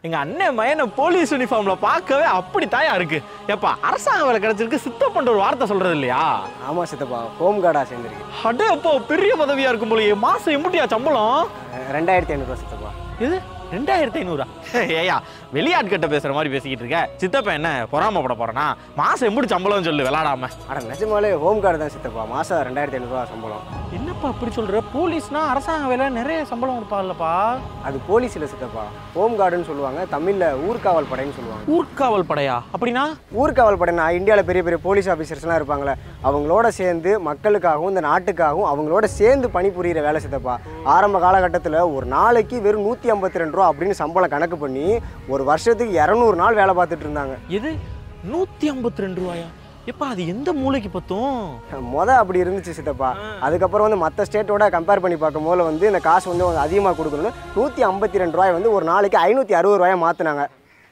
எங்க அண்ணன் மயனை போலீஸ் யூனிஃபார்ம்ல பார்க்கவே அப்படி தாயா இருக்கு ஏப்பா அரசாங்க வேலை கிடைச்சிருக்கு சித்தப்பன்ற ஒரு வார்த்தை சொல்றது இல்லையா ஆமாம் சித்தப்பா ஹோம் கார்டாக சேர்ந்துருக்கு அடே அப்போ பெரிய பதவியா இருக்கும் போலயே மாசம் எம்புட்டியா சம்பளம் ரெண்டாயிரத்தி ஐநூறுரூவா சித்தப்பா இது ரெண்டாயிரத்தி ஐநூறா ஏயா வெளியாட்கிட்ட பேசுற மாதிரி பேசிக்கிட்டு இருக்க சித்தப்பா என்ன பொறாமப்பட போறேனா மாசம் எப்படி சம்பளம் சொல்லு விளாடாம அட நிஜமாலே ஹோம் கார்டு தான் சித்தப்பா மாதம் ரெண்டாயிரத்தி ஐநூறுரூவா சம்பளம் என்னப்பா அப்படி சொல்ற போலீஸ்னா அரசாங்க வேலை நிறைய சம்பளம் கொடுப்பாங்கல்லப்பா அது போலீஸ் இல்லை சித்தப்பா ஹோம் கார்டுன்னு சொல்லுவாங்க தமிழில் ஊர்காவல் படைன்னு சொல்லுவாங்க ஊர்காவல் படையா அப்படின்னா ஊர்காவல் படைனா இந்தியாவில் பெரிய பெரிய போலீஸ் ஆஃபீஸர்ஸ்லாம் இருப்பாங்களே அவங்களோட சேர்ந்து மக்களுக்காகவும் இந்த நாட்டுக்காகவும் அவங்களோட சேர்ந்து பணிபுரியிற வேலை சித்தப்பா ஆரம்ப காலகட்டத்தில் ஒரு நாளைக்கு வெறும் நூற்றி ஐம்பத்தி ரெண்டு ரூபா அப்படின்னு சம்பளம் கணக்கு பண்ணி ஒரு வருஷத்துக்கு இரநூறு நாள் வேலை பார்த்துட்டு இருந்தாங்க எது நூத்தி ஐம்பத்தி ரெண்டு ரூபாயா எப்பா அது எந்த மூளைக்கு பத்தும் மொத அப்படி இருந்துச்சு சித்தப்பா அதுக்கப்புறம் வந்து மற்ற ஸ்டேட்டோட கம்பேர் பண்ணி பார்க்கும் போது வந்து இந்த காசு வந்து கொஞ்சம் அதிகமாக கொடுக்கணும்னு நூற்றி ஐம்பத்தி ரெண்டு ரூபாய் வந்து ஒரு நாளைக்கு ஐநூற்றி அறுபது ரூபாயை மாற்றினாங்க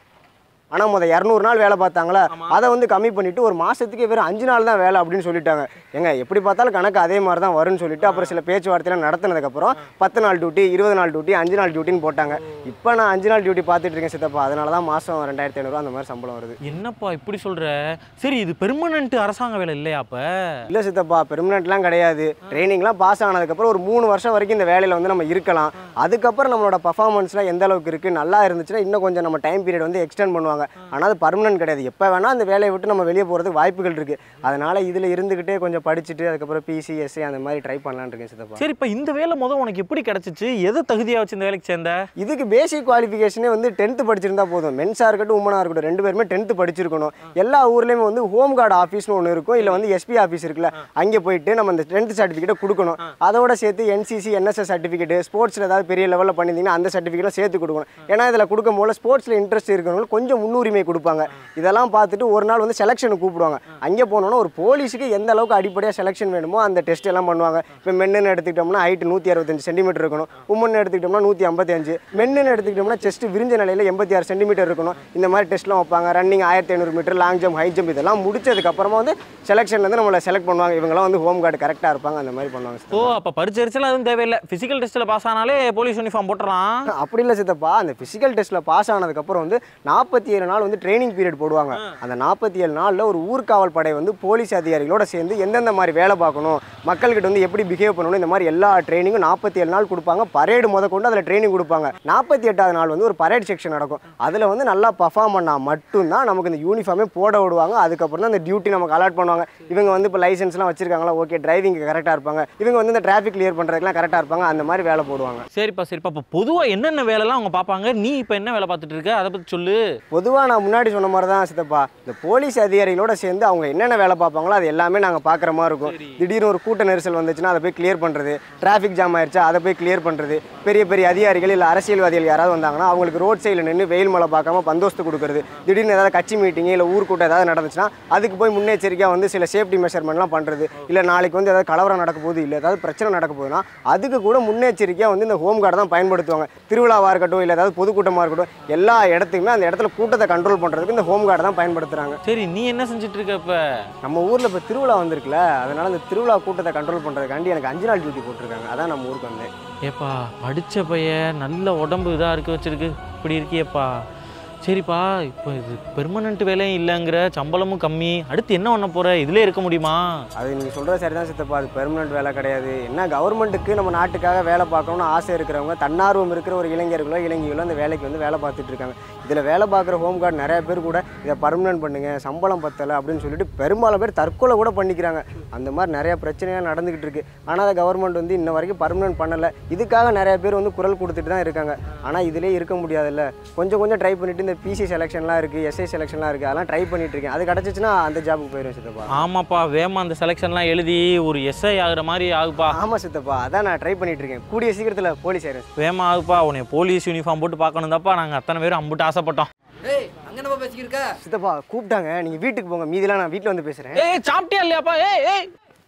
ஆனால் முத இரநூறு நாள் வேலை பார்த்தாங்களா அதை வந்து கம்மி பண்ணிட்டு ஒரு மாதத்துக்கு வெறும் அஞ்சு நாள் தான் வேலை அப்படின்னு சொல்லிட்டாங்க ஏங்க எப்படி பார்த்தாலும் கணக்கு அதே மாதிரி தான் வரும்னு சொல்லிட்டு அப்புறம் சில பேச்சுவார்த்தையெல்லாம் நடத்தினதுக்கப்புறம் பத்து நாள் டியூட்டி இருபது நாள் டியூட்டி அஞ்சு நாள் டியூட்டின்னு போட்டாங்க இப்போ நான் அஞ்சு நாள் டியூட்டி பார்த்துட்டு இருக்கேன் சித்தப்பா அதனால தான் மாதம் ரெண்டாயிரத்தி ஐநூறுரூவா அந்த மாதிரி சம்பளம் வருது என்னப்பா இப்படி சொல்ற சரி இது பெர்மனன்ட் அரசாங்க வேலை இல்லையா அப்ப இல்லை சித்தப்பா பெர்மனெண்ட்லாம் கிடையாது ட்ரைனிங்லாம் பாஸ் ஆனதுக்கப்புறம் ஒரு மூணு வருஷம் வரைக்கும் இந்த வேலையில் வந்து நம்ம இருக்கலாம் அதுக்கப்புறம் நம்மளோட பர்ஃபார்மன்ஸ்லாம் எந்த அளவுக்கு இருக்குது நல்லா இருந்துச்சுன்னா இன்னும் கொஞ்சம் நம்ம டைம் பீரியட் வந்து எக்ஸ்டெண்ட் பண்ணுவாங்க ஆனால் அது பர்மனெண்ட் கிடையாது எப்போ வேணால் அந்த வேலையை விட்டு நம்ம வெளியே போகிறதுக்கு வாய்ப்புகள் இருக்குது அதனால் இதில் இருந்துக்கிட்டே கொஞ்சம் படிச்சுட்டு அதுக்கப்புறம் பிசி எஸ்ஏ அந்த மாதிரி ட்ரை பண்ணலான்னு இருக்கேன் சித்தப்பா சரி இப்ப இந்த வேலை முத உனக்கு எப்படி கிடைச்சிச்சு எதை தகுதியா வச்சு இந்த வேலைக்கு சேர்ந்த இதுக்கு பேசிக் குவாலிஃபிகேஷனே வந்து டென்த்து படிச்சிருந்தா போதும் மென்ஸாக இருக்கட்டும் உமனாக இருக்கட்டும் ரெண்டு பேருமே டென்த்து படிச்சிருக்கணும் எல்லா ஊர்லேயுமே வந்து ஹோம் கார்டு ஆஃபீஸ்னு ஒன்று இருக்கும் இல்லை வந்து எஸ்பி ஆஃபீஸ் இருக்குல்ல அங்கே போயிட்டு நம்ம அந்த டென்த் சர்டிஃபிகேட்டை கொடுக்கணும் அதோட சேர்த்து என்சிசி என்எஸ்எஸ் சர்டிஃபிகேட் ஸ்போர்ட்ஸில் ஏதாவது பெரிய லெவலில் பண்ணியிருந்தீங்கன்னா அந்த சர்டிஃபிகேட்டும் சேர்த்து கொடுக்கணும் ஏன்னா இதில் கொடுக்கும் போது ஸ்போர்ட்ஸில் இன்ட்ரெஸ்ட் இருக்கிறவங்களுக்கு கொஞ்சம் முன்னுரிமை கொடுப்பாங்க இதெல்லாம் பார்த்துட்டு ஒரு நாள் வந்து செலெக்ஷனுக்கு கூப்பிடுவாங்க அங்கே போனோன்னா ஒரு போலீஸுக்கு எந்த அளவுக்கு அடிப்படையாக செலெக்ஷன் வேணுமோ அந்த டெஸ்ட் எல்லாம் பண்ணுவாங்க இப்போ மென்னுன்னு எடுத்துக்கிட்டோம்னா ஹைட் நூற்றி அறுபத்தஞ்சு சென்டிமீட்டர் இருக்கணும் உமன் எடுத்துக்கிட்டோம்னா நூற்றி ஐம்பத்தஞ்சு மென்னுன்னு எடுத்துக்கிட்டோம்னா செஸ்ட் விரிஞ்ச நிலையில் எண்பத்தி ஆறு சென்டிமீட்டர் இருக்கணும் இந்த மாதிரி டெஸ்ட்லாம் வைப்பாங்க ரன்னிங் ஆயிரத்தி ஐநூறு meter long jump high jump இதெல்லாம் முடிச்சதுக்கு அப்புறமா வந்து செலெக்ஷன்லேருந்து நம்மளை செலக்ட் பண்ணுவாங்க இவங்கெல்லாம் வந்து ஹோம் கார்டு கரெக்டாக இருப்பாங்க அந்த மாதிரி பண்ணுவாங்க ஓ அப்ப பரிச்சரிச்சலாம் எதுவும் தேவையில்லை பிசிக்கல் டெஸ்ட்ல பாஸ் ஆனாலே போலீஸ் யூனிஃபார்ம் போட்டுறலாம் அப்படி இல்லை சித்தப்பா அந்த ஃபிசிக்கல் டெஸ்ட்டில் பாஸ் ஆனதுக்கப்புறம் வந்து நாற்பத்தி ஏழு நாள் வந்து ட்ரைனிங் பீரியட் போடுவாங்க அந்த நாற்பத்தி ஏழு நாளில் ஒரு ஊர்காவல் படை வந்து போலீஸ் அதிகாரிகளோட சேர்ந்து எந்தெந்த மாதிரி வேலை பார்க்கணும் மக்கள்கிட்ட வந்து எப்படி பிஹேவ் பண்ணணும் இந்த மாதிரி எல்லா ட்ரைனிங்கும் நாற்பத்தி ஏழு நாள் கொடுப்பாங்க பரேடு முத கொண்டு அதில் ட்ரைனிங் கொடுப்பாங்க நாற்பத்தி எட்டாவது நாள் வந்து ஒரு பரேட் செக்ஷன் நடக்கும் அதில் வந்து நல்லா பர்ஃபார்ம் பண்ணால் மட்டும்தான் நமக்கு இந்த யூனிஃபார்மே போட விடுவாங்க அதுக்கப்புறம் தான் இந்த டியூட்டி நமக்கு அலாட் பண்ணுவாங்க இவங்க வந்து இப்போ லைசன்ஸ்லாம் வச்சிருக்காங்களா ஓகே டிரைவிங் கரெக்டாக இருப்பாங்க இவங்க வந்து இந்த டிராஃபிக் கிளியர் பண்ணுறதுக்குலாம் கரெக்டாக இருப்பாங்க அந்த மாதிரி வேலை போடுவாங்க சரிப்பா சரிப்பா அப்ப பொதுவா என்னென்ன வேலைலாம் அவங்க பார்ப்பாங்க நீ இப்ப என்ன வேலை பார்த்துட்டு இருக்க அதை பத்தி சொல்லு பொதுவாக நான் முன்னாடி சொன்ன மாதிரி தான் சித்தப்பா இந்த போலீஸ் அதிகாரிகளோட சேர்ந்து அவங்க என்னென்ன வேலை பார்ப்பாங்களோ அது எல்லாமே நாங்கள் பார்க்குற மாதிரி இருக்கும் திடீர்னு ஒரு கூட்ட நெரிசல் வந்துச்சுன்னா அதை போய் கிளியர் பண்ணுறது டிராஃபிக் ஜாம் ஆயிடுச்சா அதை போய் கிளியர் பண்ணுறது பெரிய பெரிய அதிகாரிகள் இல்லை அரசியல்வாதிகள் யாராவது வந்தாங்கன்னா அவங்களுக்கு ரோட் சைடில் நின்று வெயில் மழை பார்க்காம பந்தோஸ்து கொடுக்குறது திடீர்னு ஏதாவது கட்சி மீட்டிங் இல்லை ஊர் கூட்டம் ஏதாவது நடந்துச்சுன்னா அதுக்கு போய் முன்னெச்சரிக்கையாக வந்து சில சேஃப்டி மெஷர்மெண்ட்லாம் பண்ணுறது இல்லை நாளைக்கு வந்து ஏதாவது கலவரம் நடக்க போகுது இல்லை ஏதாவது பிரச்சனை நடக்க போகுதுன்னா அதுக்கு கூட முன்னெச்சரிக்கையாக வந்து இந்த ஹோம் கார்டு தான் பயன்படுத்துவாங்க திருவிழாவாக இருக்கட்டும் இல்லை ஏதாவது பொதுக்கூட்டமாக இருக்கட்டும் எல்லா இடத்துக்குமே அந்த இடத்துல கூட்டத்தை கண்ட்ரோல் பண்ணுறதுக்கு இந்த ஹோம் கார்டு தான் பயன்படுத்துகிறாங்க சரி நீ என்ன செஞ்சுட்டு இருக்க இப்ப நம்ம ஊரில் இப்போ திருவிழா வந்திருக்குல்ல அதனால இந்த திருவிழா கூட்டத்தை கண்ட்ரோல் பண்ணுறதுக்காண்டி எனக்கு அஞ்சு நாள் டியூட்டி போட்டிருக்காங்க அதான் நம்ம ஊருக்கு வந்தேன் ஏப்பா படிச்ச பையன் நல்ல உடம்பு இதாக இருக்க வச்சிருக்கு இப்படி இருக்கியேப்பா சரிப்பா இப்போ இது பெர்மனன்ட் வேலையும் இல்லைங்கிற சம்பளமும் கம்மி அடுத்து என்ன பண்ண போற இதுலயே இருக்க முடியுமா அது நீங்கள் சொல்கிறது சரிதான் சித்தப்பா அது பெர்மனெண்ட் வேலை கிடையாது என்ன கவர்மெண்ட்டுக்கு நம்ம நாட்டுக்காக வேலை பார்க்கணும்னு ஆசை இருக்கிறவங்க தன்னார்வம் இருக்கிற ஒரு இளைஞர்களோ இளைஞர்களோ அந்த வேலைக்கு வந்து வேலை பார்த்துட்டு இருக்காங்க இதில் வேலை பார்க்குற ஹோம் கார்டு நிறைய பேர் கூட இதை பர்மனெண்ட் பண்ணுங்க சம்பளம் பத்தலை அப்படின்னு சொல்லிட்டு பெரும்பாலும் பேர் தற்கொலை கூட பண்ணிக்கிறாங்க அந்த மாதிரி நிறைய பிரச்சனைகள் நடந்துக்கிட்டு இருக்கு ஆனால் அதை கவர்மெண்ட் வந்து இன்ன வரைக்கும் பர்மனெண்ட் பண்ணலை இதுக்காக நிறைய பேர் வந்து குரல் கொடுத்துட்டு தான் இருக்காங்க ஆனால் இதிலே இருக்க முடியாதுல்ல கொஞ்சம் கொஞ்சம் ட்ரை பண்ணிட்டு இந்த பிசி செலெக்ஷன்லாம் இருக்குது எஸ்ஐ செலெக்ஷன்லாம் இருக்குது அதெல்லாம் ட்ரை பண்ணிட்டு இருக்கேன் அது கிடச்சிச்சுன்னா அந்த ஜாபுக்கு போயிடும் சித்தப்பா ஆமாப்பா வேமா அந்த செலெக்ஷன்லாம் எழுதி ஒரு எஸ்ஐ ஆகுற மாதிரி ஆகுப்பா ஆமாம் சித்தப்பா அதான் நான் ட்ரை பண்ணிட்டு இருக்கேன் கூடிய சீக்கிரத்தில் போலீஸ் ஆயிரும் வேமா ஆகுப்பா உன்னை போலீஸ் யூனிஃபார்ம் போட்டு பார்க்கணும் தாப்பா நாங்கள் அத்தனை பேரும் அம்புட்டு ஆசைப்பட்டோம் ஏய் அங்க என்னப்பா பேசிக்கிருக்க சித்தப்பா கூப்பிட்டாங்க நீங்கள் வீட்டுக்கு போங்க மீதிலாம் நான் வீட்டில் வந்து பேசுகிறேன் ஏய் சாப்பிட்டியா இல்லையாப்பா ஏய் ஏய்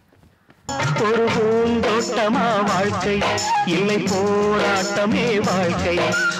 ஒரு பூந்தோட்டமா வாழ்க்கை இல்லை போராட்டமே வாழ்க்கை